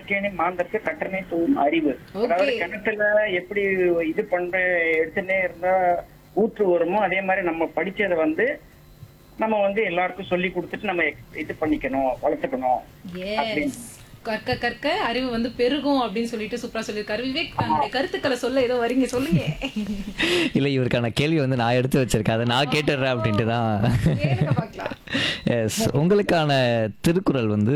கற்கேணி மாந்தருக்கு கற்றனை தூவும் அறிவு Okay. அதாவது கிணத்துல எப்படி இது பண்ற எடுத்துட்டே இருந்தா ஊற்று வருமோ அதே மாதிரி நம்ம படிச்சதை வந்து நம்ம வந்து எல்லாருக்கும் சொல்லி கொடுத்துட்டு நம்ம ex- இது பண்ணிக்கணும் வளர்த்துக்கணும் எஸ் கற்க கற்க அறிவு வந்து பெருகும் அப்படின்னு சொல்லிட்டு சூப்பரா சொல்லியிருக்காரு விவேக் தன்னுடைய கருத்துக்களை சொல்ல ஏதோ வரீங்க சொல்லுங்க இல்லை இவருக்கான கேள்வி வந்து நான் எடுத்து வச்சிருக்கேன் அதை நான் கேட்டுடுறேன் அப்படின்ட்டு தான் கேளுங்க பார்க்கலாம் எஸ் உங்களுக்கான திருக்குறள் வந்து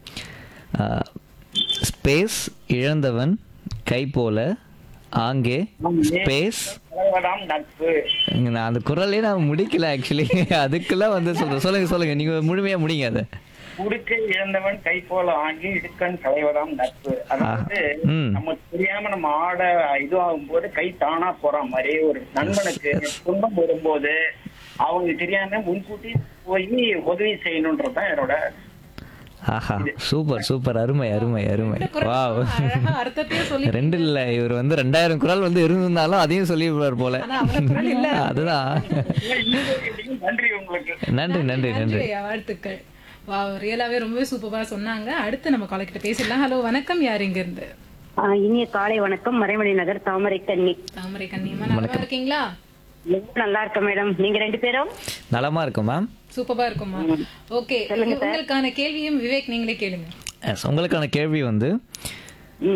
ஸ்பேஸ் இழந்தவன் கை போல ஆங்கே ஸ்பேஸ் கலவராம் நட்பு நான் அந்த குரலே நான் முடிக்கல ஆக்சுவலி அதுக்கெல்லாம் வந்து சொல்றேன் சொல்லுங்க சொல்லுங்க நீங்க முழுமையா முடிங்க அதை உடுக்கை இழந்தவன் கை போல ஆங்கி இடுக்கண் களைவதாம் நட்பு அதாவது ம். நமக்கு தெரியாம நம்ம ஆட இது ஆகும்போது கை தானா போற மாதிரி ஒரு நண்பனுக்கு துன்பம் வரும்போது அவங்க தெரியாம முன்கூட்டி போய் உதவி செய்யணும்ன்றதுதான் என்னோட ஆஹா சூப்பர் சூப்பர் அருமை அருமை அருமை இந்த குரல் வாவ் அழகா அர்த்தத்தையும் சொல்லி ரெண்டு இல்ல இவர் வந்து ரெண்டாயிரம் குரல் வந்து இருந்திருந்தாலும் அதையும் சொல்லிடுவார் போல ஆனா அவ்வளவு குரல் இல்ல அதுதான் நன்றி உங்களுக்கு நன்றி நன்றி நன்றி நன்றி வாழ்த்துக்கள் வா ரியலாவே ரொம்பவே சூப்பரா சொன்னாங்க அடுத்து நம்ம காலை கிட்ட பேசிடலாம் ஹலோ வணக்கம் யார் இங்க இருந்து ஆ, இனிய காலை வணக்கம் மறைமலை நகர் தாமரை கண்ணி தாமரை கண்ணியமா நல்லா இருக்கீங்களா ரொம்ப நல்லா இருக்கேன் மேடம் நீங்க ரெண்டு பேரும் நலமா இருக்கும் மேம் சூப்பரா இருக்குமா ஓகே உங்களுக்கான கேள்வியும் விவேக் நீங்களே கேளுங்க எஸ் உங்களுக்கான கேள்வி வந்து ம்.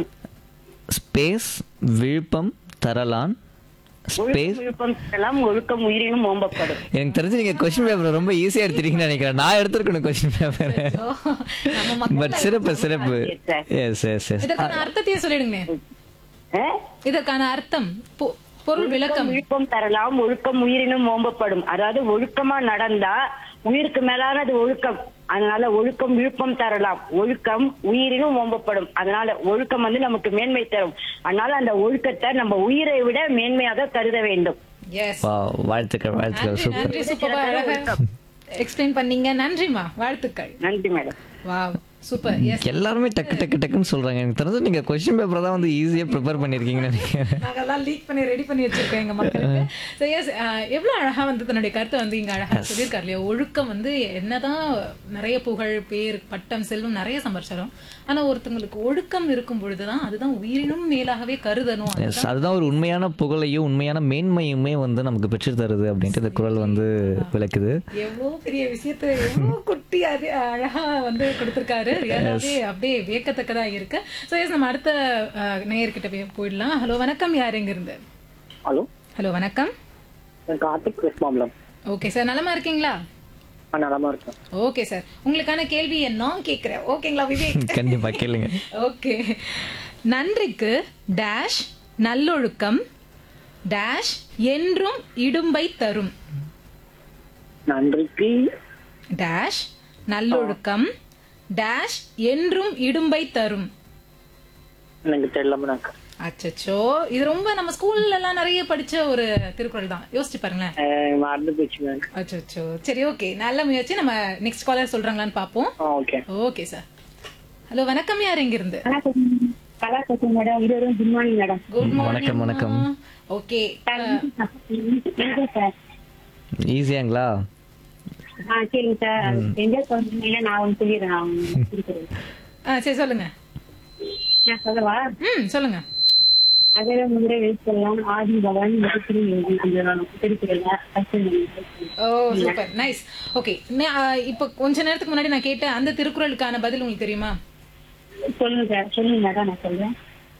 ஸ்பேஸ் விழுப்பம் தரலான் ஸ்பேஸ் விழுப்பம் எல்லாம் ஒழுக்கம் உயிரினும் ஓம்பப்படும் எனக்கு தெரிஞ்சு நீங்க கொஸ்டின் பேப்பர் ரொம்ப ஈஸியா எடுத்துட்டீங்கன்னு நினைக்கிறேன் நான் எடுத்திருக்கணும் கொஸ்டின் பேப்பர் ஓ, நம்ம மக்கள் பட் சிறப்பு சிறப்பு எஸ் எஸ் எஸ் இதற்கான அர்த்தத்தையும் சொல்லிடுங்க ஆ? இதற்கான அர்த்தம் பொ- பொருள் விளக்கம் விழுப்பம் தரலாம் ஒழுக்கம் உயிரினும் ஓம்பப்படும் அதாவது ஒழுக்கமா நடந்தா உயிருக்கு மேலானது ஒழுக்கம் அதனால ஒழுக்கம் விழுப்பம் தரலாம் ஒழுக்கம் உயிரினும் ஓம்பப்படும் அதனால ஒழுக்கம் வந்து நமக்கு மேன்மை தரும் அதனால அந்த ஒழுக்கத்தை நம்ம உயிரை விட மேன்மையாக கருத வேண்டும் எஸ் Wow, வாழ்த்துக்கள் வாழ்த்துக்கள் நன்றி சூப்பர் நன்றி சூப்பரா அழகா எக்ஸ்பிளைன் பண்ணீங்க நன்றிமா வாழ்த்துக்கள் நன்றி மேடம் வாவ் சூப்பர் எஸ் எல்லாருமே டக்கு டக்கு டக்குன்னு சொல்றாங்க எனக்கு தெரிஞ்சு நீங்க கொஸ்டின் பேப்பர் தான் வந்து ஈஸியா ப்ரிப்பேர் பண்ணிருக்கீங்கன்னு நினைக்கிறேன் நாங்கெல்லாம் லீக் பண்ணி ரெடி பண்ணி வச்சிருக்கோம் எங்க மக்களுக்கு ஸோ எஸ் எவ்வளவு அழகா வந்து தன்னுடைய கருத்தை வந்து இங்க அழகா சொல்லியிருக்காரு இல்லையா ஒழுக்கம் வந்து என்னதான் நிறைய புகழ் பேர் பட்டம் செல்வம் நிறைய சம்பாரிச்சாலும் ஆனா ஒருத்தங்களுக்கு ஒழுக்கம் இருக்கும் பொழுதுதான் அதுதான் உயிரினும் மேலாகவே கருதணும் எஸ் அதுதான் ஒரு உண்மையான புகழையும் உண்மையான மேன்மையுமே வந்து நமக்கு பெற்று தருது அப்படின்ட்டு இந்த குரல் வந்து விளக்குது எவ்வளவு பெரிய விஷயத்தை எவ்வளவு குட்டி அது அழகா வந்து கொடுத்திருக்காரு ரியலாவே அப்படியே வியக்கத்தக்கதா இருக்கு ஸோ எஸ் நம்ம அடுத்த அஹ், நேயர்கிட்ட போய் போயிடலாம் ஹலோ வணக்கம் யார் எங்க இருந்து ஹலோ ஹலோ வணக்கம் கார்த்திக் கிருஷ்ணாமலம் ஓகே சார் நலமா இருக்கீங்களா நலமா இருக்கேன் ஓகே சார் உங்களுக்கான கேள்வியை நான் கேட்கிறேன் ஓகேங்களா விவேக் கண்டிப்பா கேளுங்க ஓகே நன்றிக்கு டேஷ் நல்லொழுக்கம் டேஷ் என்றும் இடும்பை தரும் நன்றிக்கு டேஷ் நல்லொழுக்கம் டேஷ் என்றும் இடும்பை தரும் எனக்கு தெரியலமாக்கா அச்சச்சோ இது ரொம்ப நம்ம ஸ்கூல்ல எல்லாம் நிறைய படிச்ச ஒரு திருக்குறள் தான் யோசிச்சு பாருங்களேன் மறந்து போச்சு மேம் அச்சச்சோ சரி ஓகே நல்ல முயற்சி நம்ம நெக்ஸ்ட் காலர் சொல்றாங்களான்னு பாப்போம் ஓகே ஓகே சார் ஹலோ வணக்கம் யார் எங்க இருந்து கலா பேசுறேன் மேடம் இருவரும் குட் மார்னிங் மேடம் குட் வணக்கம், வணக்கம். ஓகே சார் ஈஸியாங்களா ஆ சரிங்க சார் என்ஜாய் பண்ணுறீங்களா நான் ஒன்று சொல்லிடுறேன் நான் ஒண்ணு சொல்லிடுறேன். சரி சொல்லுங்க நான் சொல்லவா ம் சொல்லுங்க அகர முதல எழுத்தெல்லாம் ஆதி பவன் முகத்திரி அந்த திருக்குறள்ல ஓ சூப்பர் நைஸ் ஓகே இப்போ கொஞ்ச நேரத்துக்கு முன்னாடி நான் கேட்ட அந்த திருக்குறளுக்கான பதில் உங்களுக்கு தெரியுமா சொல்லுங்க சார் சொல்லுங்க மேடம் நான் சொல்றேன்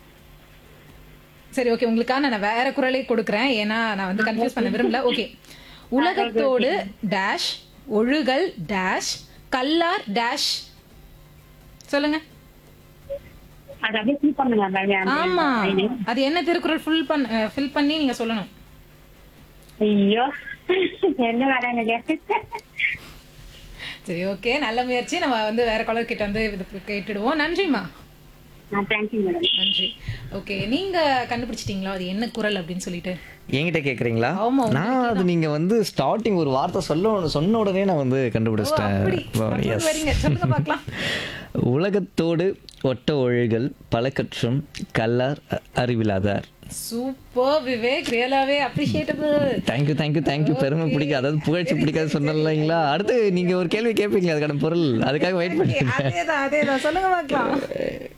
சரி ஓகே உங்களுக்கான நான் வேற குரலே கொடுக்குறேன் ஏன்னா நான் வந்து கன்ஃபியூஸ் பண்ண விரும்பல ஓகே உலகத்தோடு டேஷ் ஒழுகல் டேஷ் கல்லார் டேஷ் சொல்லுங்க அது அப்படியே ஃபீல் பண்ணுங்க மேடம் ஆமா அது என்ன திருக்குறள் ஃபுல் பண்ண ஃபில் பண்ணி நீங்க சொல்லணும் ஐயோ என்ன மேடம் இது சரி ஓகே நல்ல முயற்சி நம்ம வந்து வேற கலர் கிட்ட வந்து இது கேட்டுடுவோம் நன்றிம்மா தேங்க்யூ மேடம் நன்றி ஓகே நீங்க கண்டுபிடிச்சிட்டீங்களா அது என்ன குரல் அப்படின்னு சொல்லிட்டு என்கிட்ட கேக்குறீங்களா ஆமா, நான் அது நீங்க வந்து ஸ்டார்டிங் ஒரு வார்த்தை சொல்ல சொன்ன உடனே நான் வந்து அப்படி கண்டுபிடிச்சிட்டேன் எஸ் வரீங்க சொல்லுங்க பார்க்கலாம் உலகத்தோடு ஒட்ட ஒழுகல் பல கற்றும் கல்லார் அ- அறிவிலாதார் சூப்பர் விவேக் ரியலாவே அப்ரிஷியேட்டபிள் தேங்க்யூ தேங்க்யூ தேங்க்யூ பெருமை பிடிக்கும் அதாவது புகழ்ச்சி பிடிக்காது சொன்னீங்களா அடுத்து நீங்க ஒரு கேள்வி கேட்பீங்க அதுக்கான பொருள் அதுக்காக வெயிட் பண்ணி அதேதான் அதேதான் சொல்லுங்க பார்க்கலாம்